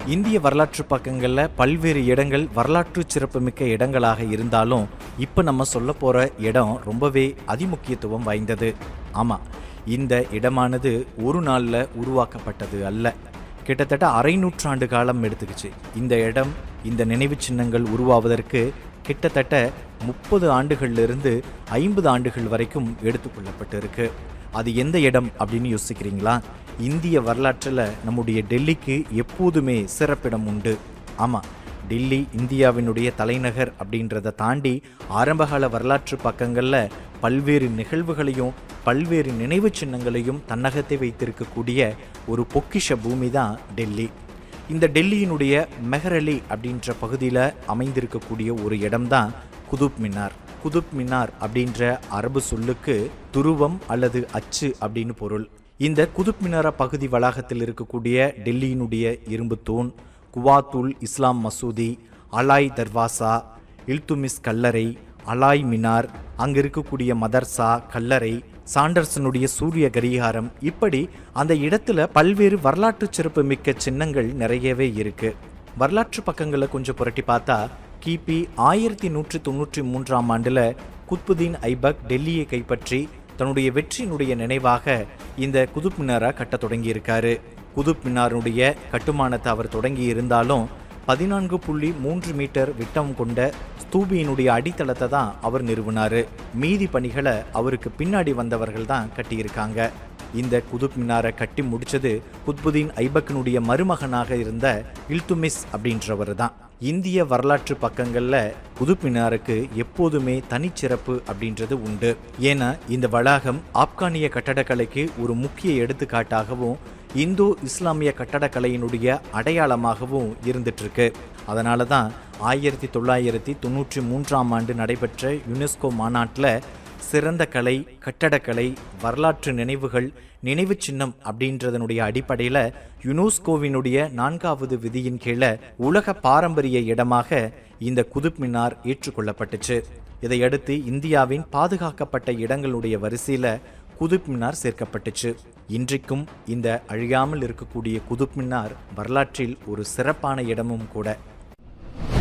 இந்திய வரலாற்று பக்கங்களில் பல்வேறு இடங்கள் வரலாற்று சிறப்புமிக்க இடங்களாக இருந்தாலும் இப்போ நம்ம சொல்ல போகிற இடம் ரொம்பவே அதிமுக்கியத்துவம் வாய்ந்தது ஆமாம் இந்த இடமானது ஒரு நாளில் உருவாக்கப்பட்டது அல்ல கிட்டத்தட்ட அரை நூற்றாண்டு காலம் எடுத்துக்கிச்சு இந்த இடம் இந்த நினைவுச் சின்னங்கள் உருவாவதற்கு கிட்டத்தட்ட முப்பது ஆண்டுகள்லிருந்து ஐம்பது ஆண்டுகள் வரைக்கும் எடுத்துக்கொள்ளப்பட்டிருக்கு அது எந்த இடம் அப்படின்னு யோசிக்கிறீங்களா இந்திய வரலாற்றில் நம்முடைய டெல்லிக்கு எப்போதுமே சிறப்பிடம் உண்டு ஆமாம் டெல்லி இந்தியாவினுடைய தலைநகர் அப்படின்றத தாண்டி ஆரம்பகால வரலாற்று பக்கங்களில் பல்வேறு நிகழ்வுகளையும் பல்வேறு நினைவுச் சின்னங்களையும் தன்னகத்தை வைத்திருக்கக்கூடிய ஒரு பொக்கிஷ பூமி தான் டெல்லி இந்த டெல்லியினுடைய மெஹரலி அப்படின்ற பகுதியில் அமைந்திருக்கக்கூடிய ஒரு இடம்தான் குதுப் மினார் குதுப் மினார் அப்படின்ற அரபு சொல்லுக்கு துருவம் அல்லது அச்சு அப்படின்னு பொருள் இந்த குதுப் மினாரா பகுதி வளாகத்தில் இருக்கக்கூடிய டெல்லியினுடைய இரும்பு தூண் குவாத்துல் இஸ்லாம் மசூதி அலாய் தர்வாசா இல்துமிஸ் கல்லறை அலாய் மினார் அங்க இருக்கக்கூடிய மதர்சா கல்லறை சாண்டர்சனுடைய சூரிய கரிகாரம் இப்படி அந்த இடத்துல பல்வேறு வரலாற்று சிறப்பு மிக்க சின்னங்கள் நிறையவே இருக்கு வரலாற்று பக்கங்களை கொஞ்சம் புரட்டி பார்த்தா கிபி ஆயிரத்தி நூற்றி தொண்ணூற்றி மூன்றாம் ஆண்டுல குத்புதீன் ஐபக் டெல்லியை கைப்பற்றி தன்னுடைய வெற்றியினுடைய நினைவாக இந்த குதுப் மினாரா கட்டத் தொடங்கியிருக்காரு குதுப் மினாருடைய கட்டுமானத்தை அவர் தொடங்கி இருந்தாலும் பதினான்கு புள்ளி மூன்று மீட்டர் விட்டம் கொண்ட ஸ்தூபியினுடைய அடித்தளத்தை தான் அவர் நிறுவினாரு மீதி பணிகளை அவருக்கு பின்னாடி வந்தவர்கள் தான் கட்டியிருக்காங்க இந்த குதுப் மினாரை கட்டி முடிச்சது குத்புதீன் ஐபக்கினுடைய மருமகனாக இருந்த இல்துமிஸ் அப்படின்றவர் தான் இந்திய வரலாற்று பக்கங்கள்ல குதுப் மினாருக்கு எப்போதுமே தனிச்சிறப்பு அப்படின்றது உண்டு ஏன்னா இந்த வளாகம் ஆப்கானிய கட்டடக்கலைக்கு ஒரு முக்கிய எடுத்துக்காட்டாகவும் இந்தோ இஸ்லாமிய கட்டடக்கலையினுடைய அடையாளமாகவும் இருந்துட்டு இருக்கு அதனால தான் ஆயிரத்தி தொள்ளாயிரத்தி தொண்ணூற்றி மூன்றாம் ஆண்டு நடைபெற்ற யுனெஸ்கோ மாநாட்டில் சிறந்த கலை கட்டடக்கலை வரலாற்று நினைவுகள் நினைவு சின்னம் அப்படின்றதனுடைய அடிப்படையில் யுனெஸ்கோவினுடைய நான்காவது விதியின் கீழே உலக பாரம்பரிய இடமாக இந்த குதுப் மினார் ஏற்றுக்கொள்ளப்பட்டுச்சு இதையடுத்து இந்தியாவின் பாதுகாக்கப்பட்ட இடங்களுடைய வரிசையில் குதுப் மினார் சேர்க்கப்பட்டுச்சு இன்றைக்கும் இந்த அழியாமல் இருக்கக்கூடிய குதுப் மினார் வரலாற்றில் ஒரு சிறப்பான இடமும் கூட